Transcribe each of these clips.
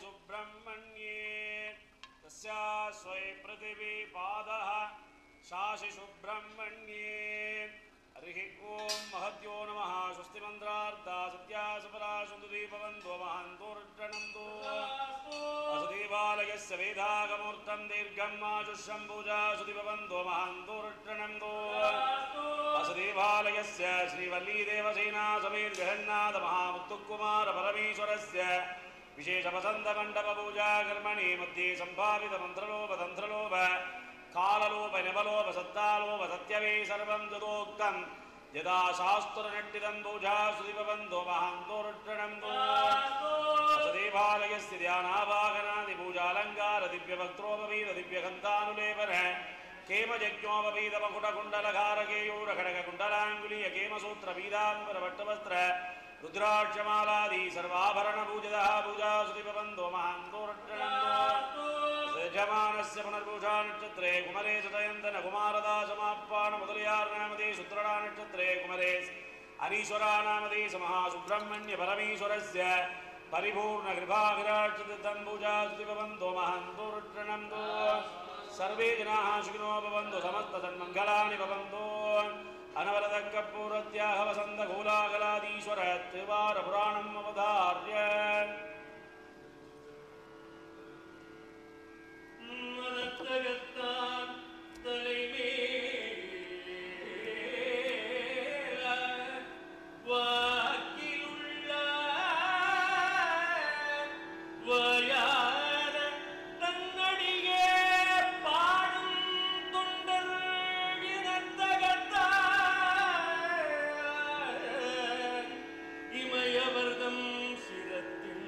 सुब्रह्मण्ये तस्यास्वै पृथिवी पादः शासि सुब्रह्मण्ये हरिः ॐ महद्यो नमः स्वस्तिमन्त्रार्था सत्या सपरा सुन्दुदीपवन्तो महान्तोर्जनन्तो वसुदेवालयस्य वेदागमूर्तं दीर्घम् आजुष्यं पूजा सुदीपवन्तो महान्तोर्जनन्तो वसुदेवालयस्य श्रीवल्लीदेवसेना समेत गृहन्नाथ महामुत्तुकुमार परमेश्वरस्य विशेषवसन्तमण्डपपूजा कर्मणि मध्ये सम्भावितमन्त्रलोप तन्त्रलोप काललोप नवलोप सत्तालोप सत्यवे सर्वं तदोक्तं यदा शास्त्रनट्टितं पूजा सुदीपबन्धो महान्तोरुट्टणन्तो वसुदेवालयस्य ध्यानाभागनादि पूजालङ्कार दिव्यवक्त्रोपवीत दिव्यगन्धानुलेपन केमयज्ञोपवीत मकुटकुण्डलकारकेयूरखडगकुण्डलाङ्गुलीय केमसूत्र पीताम्बरभट्टवस्त्र रुद्राक्षमालादि सर्वाभरणपूजितः पूजा सुदीपबन्धो महान्तोरुट्टणन्तो यजमानस्य पुनर्पूषा नक्षत्रे कुमरे सुतयन्तन कुमारदासमाप्पाण मुदलयार्नामदे सुत्रडा नक्षत्रे कुमरे अनीश्वरा नामदे महासुब्रह्मण्य परमेश्वरस्य परिपूर्णकृपाभिराक्षितं पूजा सुदिभवन्तो महान्तोरुट्टणन्तो सर्वे जनाः सुखिनो भवन्तु समस्तसन्मङ्गलानि भवन्तु अनवरदकपूरत्याह वसन्तघोलागलादीश्वर त्रिवारपुराणम् अवधार्य மனத்தகத்தான் தலைமேல வாக்கிலுள்ள வாயார தன்னடியே பாடும் தொண்டர் இனத்தகத்தான் இமயவர்தம் சிரத்தின்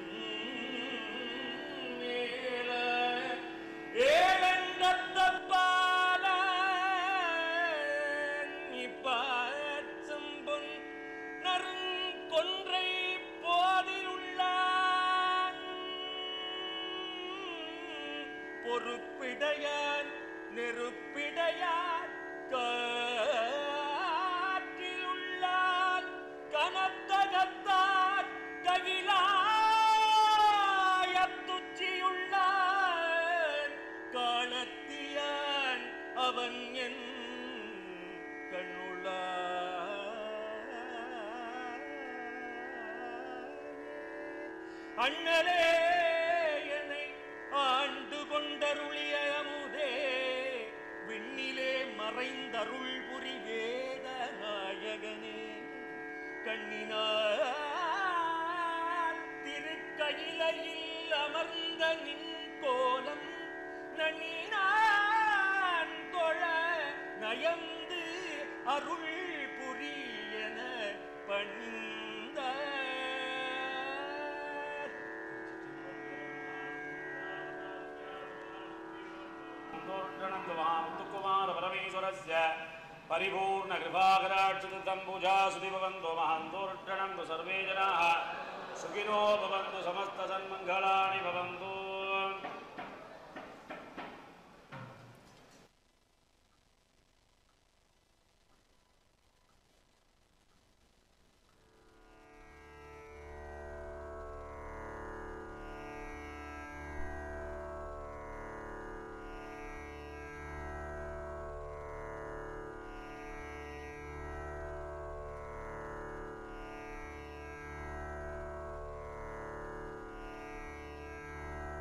மேல ஏழந்தப்பால இப்பாச்சம்பொன் நறுங்கொன்றை போதிலுள்ளான் பொறுப்பிடையான் நெருப்பிடையான் காற்றிலுள்ளான் கனத்தகத்தான் ககிலாயத்துச்சியுள்ளான் காலத்தியான் அவன் என் கண்ணுள்ளான் அண்ணலே என்னை ஆண்டு கொண்டருளிய அமுதே விண்ணிலே மறைந்தருள் புரி வேத நாயகனே கண்ணினார் திருக்கையிலையில் அமர்ந்த நின் கோலம் நன்னினான் தொழ நயந்து அருள் புரியன பணிந்த कुमार परमेश्वरस्य परिपूर्णकृपाकराक्षितं पूजा सुदिभवन्तो महान्तोर्षणन्तु सर्वे जनाः सुखिनो भवन्तु समस्तसन्मङ्गलानि भवन्तु ஆ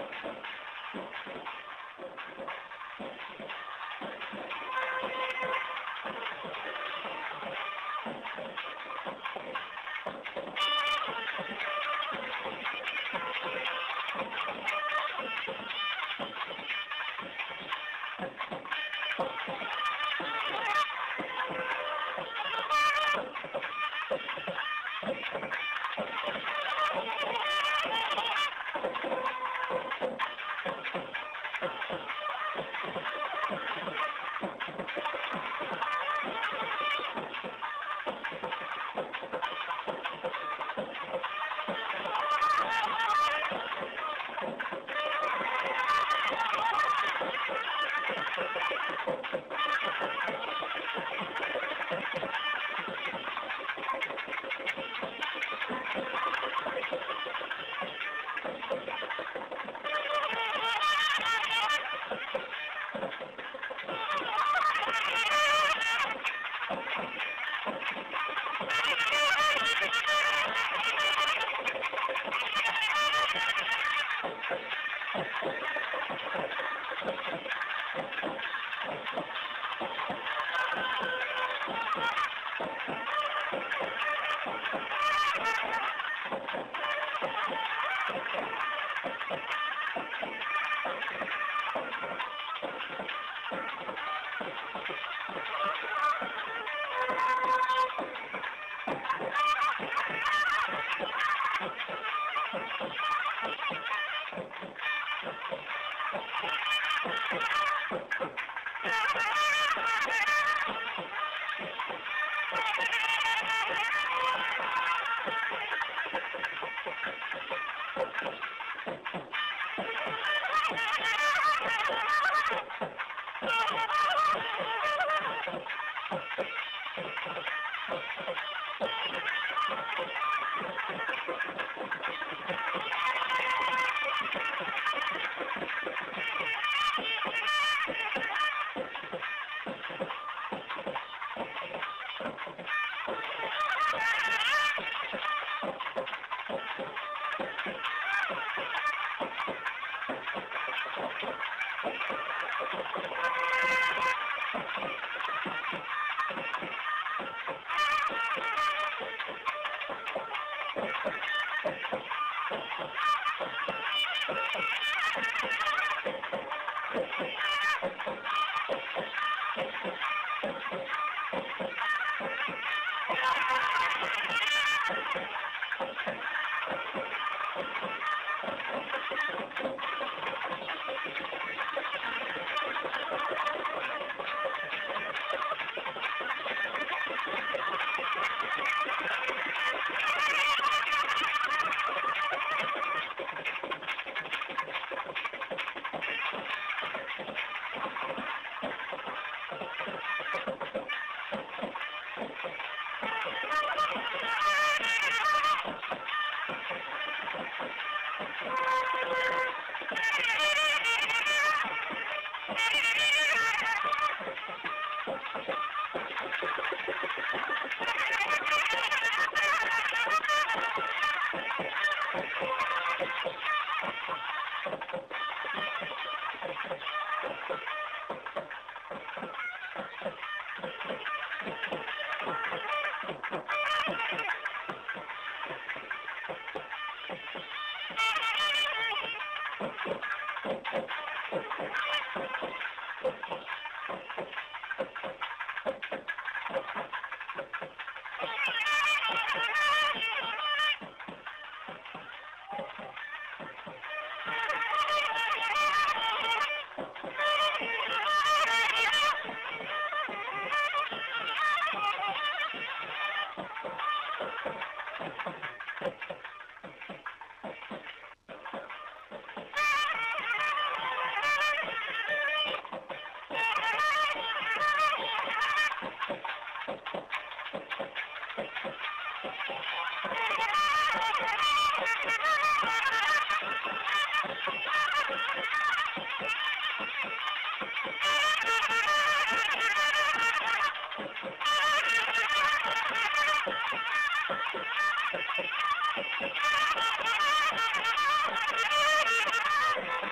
Thank you.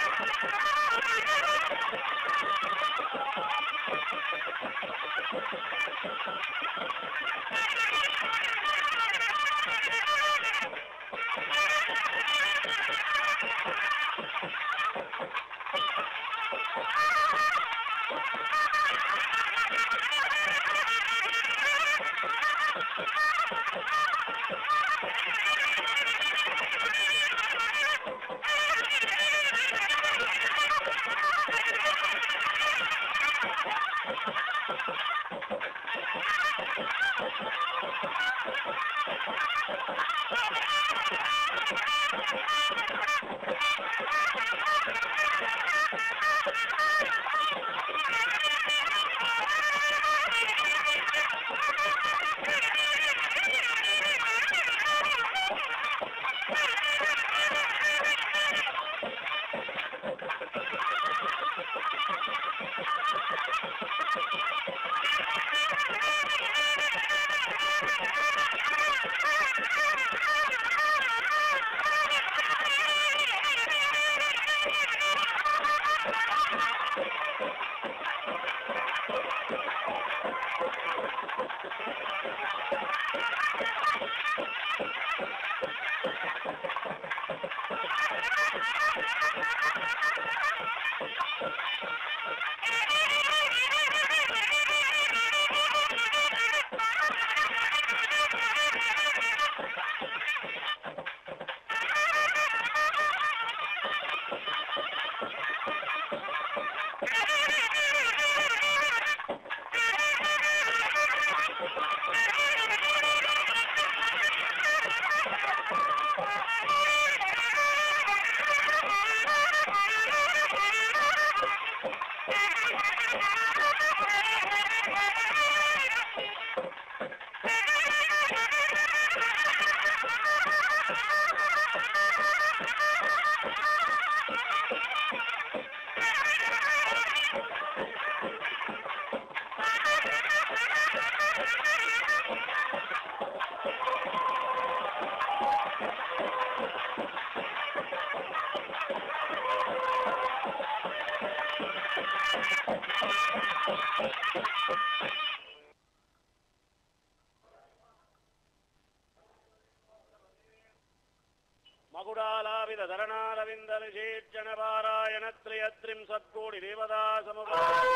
மகுடாலாவித தரணாரவிந்த விசேஷண பாராயணத்ரியத்ரிம் சத்கோடி தேவதா சமுக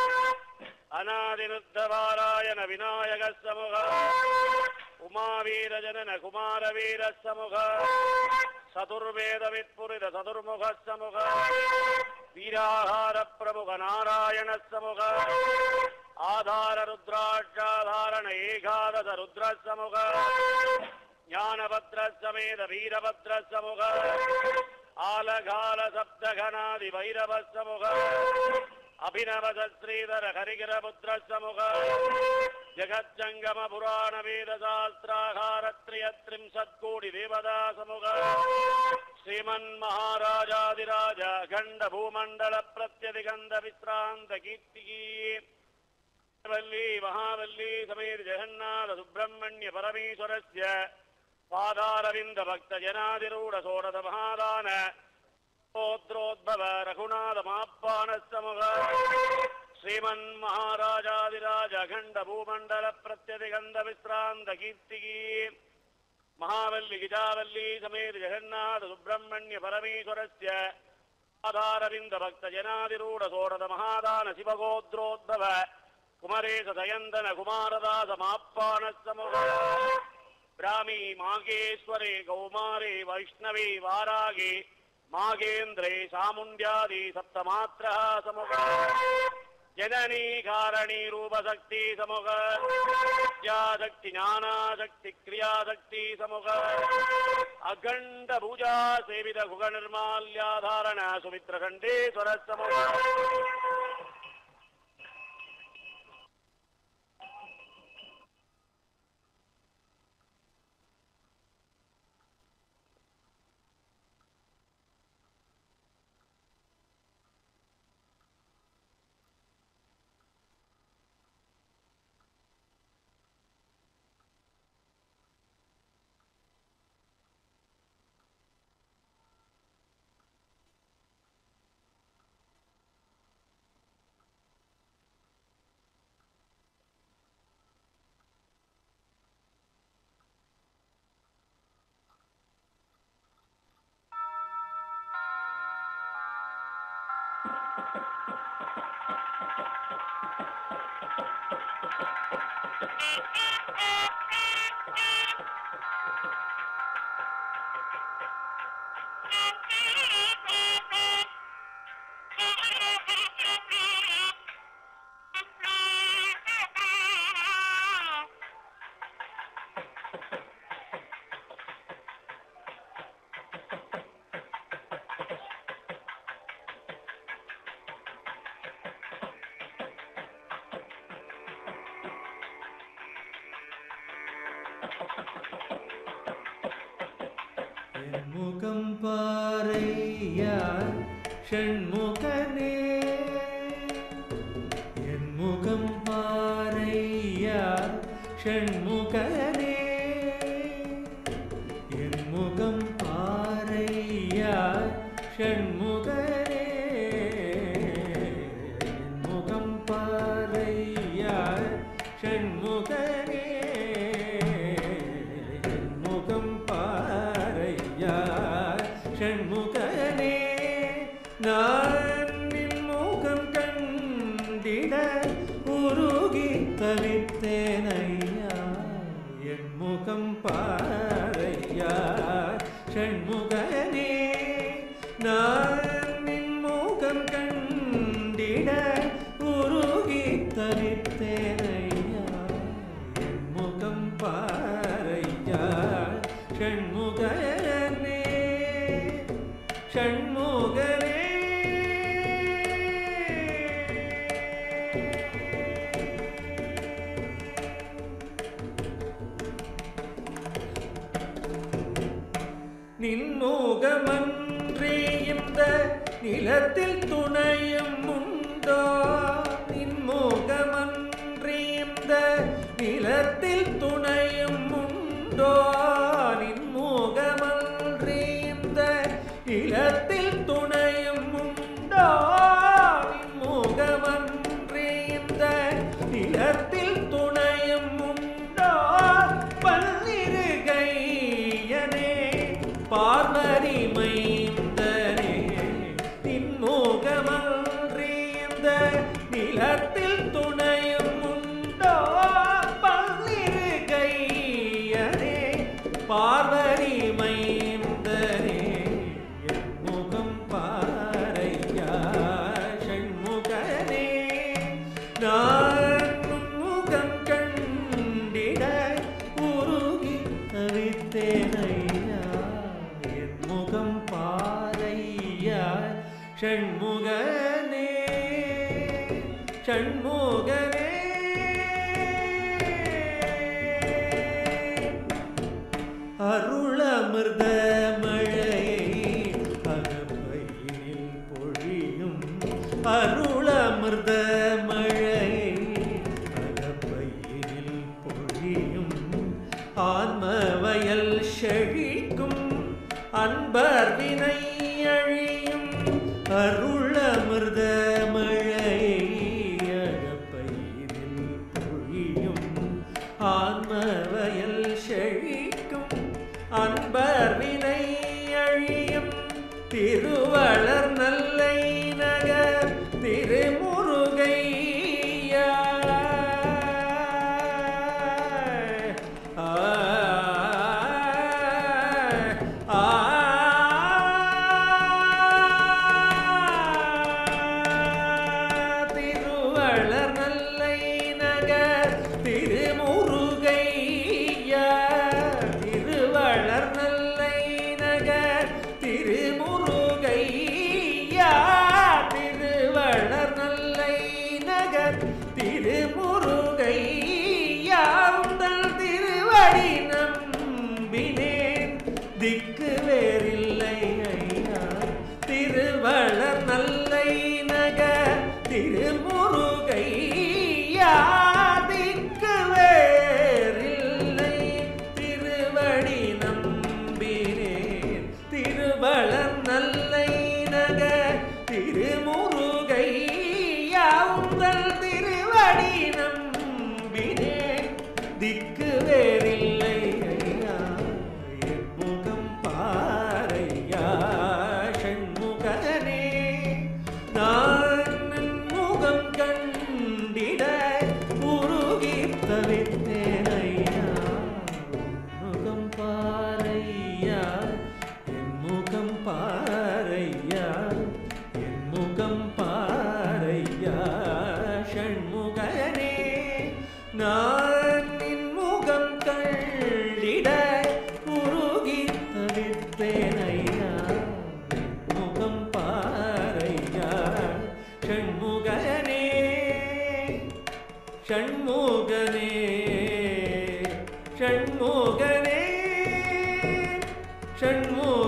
அநாதிருத்த பாராயண விநாயக சமுக உமாவீர ஜனன குமாரவீர சமுக சதுர்வேத விற்புரித சதுர்முக சமுக வீராகார பிரமுக நாராயண சமுக ஆதார ருத்ராட்சாதாரண ஏகாதச ருத்ர சமுக ஞானபத்ர சமேத வீரபத்ர சமுக ஆலகால சப்தகணாதி வைரவ சமுக அபிநவ ஸ்ரீதர ஹரிகிரபுத்திர சமுக ஜகஜங்கம புராண வேத சாஸ்திராகாரத்ரியத்ரிம் சத்கோடி தேவதா சமுக ஸ்ரீமன் மகாராஜாதிராஜ கண்ட பூமண்டல பிரத்யதிகந்த விஸ்ராந்த கீர்த்திகி வல்லி மகாவல்லி சமேர் ஜெகநாத சுப்பிரமணிய பரமேஸ்வரஸ்ய பாதாரவிந்த பக்த ஜனாதிரூட சோடத மகாதான ோத்ரோத்பவ ரகுநாத மாப்பான சமுக ஸ்ரீமன் மகாராஜாதிராஜ அகண்ட பூமண்டல பிரத்யதிகந்த விஸ்ராந்த கீர்த்திகி மகாவல்லி கிஜாவல்லி சமேத ஜெகநாத சுப்பிரமணிய பரமேஸ்வரஸ்ய ஆதாரவிந்த பக்த ஜனாதிரூட சோடத மகாதான சிவகோத்ரோத்பவ குமரேச தயந்தன குமாரதாச மாப்பான சமுக பிராமி மாகேஸ்வரே கௌமாரே வைஷ்ணவே வாராகே மாகேந்திரே சாமுண்யாதி சப்தமாத்திர சமுக ஜனனி காரணி ரூபசக்தி சமுக வித்யாசக்தி ஞானாசக்தி கிரியாசக்தி சமுக அகண்ட பூஜா சேவித குக நிர்மால்யாதாரண சுமித்ர கண்டேஸ்வர சமுக என் முகம் பாறையா ஷண்முகனே என் முகம் பாறையா ஷண்முகனே என் முகம் பாறையா ஷண்முகனே என் முகம் பாறையா ஷண்முகனே என் முகம் பாறையா ஷண்முகனே நான் நின் முகம் கண்டிட உருகி தவித்தேன் ஐயா என் முகம் பாறையா ஷண்முகனே நான் நின் முகம் கண்டிட உருகி தவித்தேன் ஐயா என் முகம் பாறையா ஷண்முகனே ஷண்முகனே நின்மோகமன்றே இந்த நிலத்தில் துணையும் உண்டோ நின்மோகமன்றே இந்த நிலத்தில் துணையும் உண்டோ நின்மோகமன்றே இந்த நிலத்தில் துணையும் உண்டோ நின்மோகமன்றே இந்த நிலத்தில் துணையும் உண்டோ பன்னிரு கையனே பார்வதி மைந்தனே நின்மோகமன்றி இந்த நிலத்தில் துணையும் உண்டோ பன்னிரு கையனே பார்வதி மைந்தனே என் முகம் பாறையா ஷண்முகனே நான் உன் முகம் கண்டிட உருகி தவித்தேன் ஐயா என் முகம் பாறையா ஷண்முகனே ஷண்முகனே அருளமிர்த மழையை அகப்பையில் பொழியும் அருளமிர்த மழையை அகப்பையில் பொழியும் ஆன்மவயல் செழிக்கும் அன்பர் வினை அழியும் அருளமிர்த மழையை அகப்பையில் பொழியும் ஆன்மவயல் செழிக்கும் அன்பர் வினை அழியும் திருவளர் நல்லை நகர் திருமுருகையனே ஐயா ஷண்முகனே நான் நின் முகம் கண்டிட உருகி தவித்தேன் ஐயா நின் முகம் பாரையா ஷண்முகனே ஷண்முகனே ஷண்முகனே ஷண்முகனே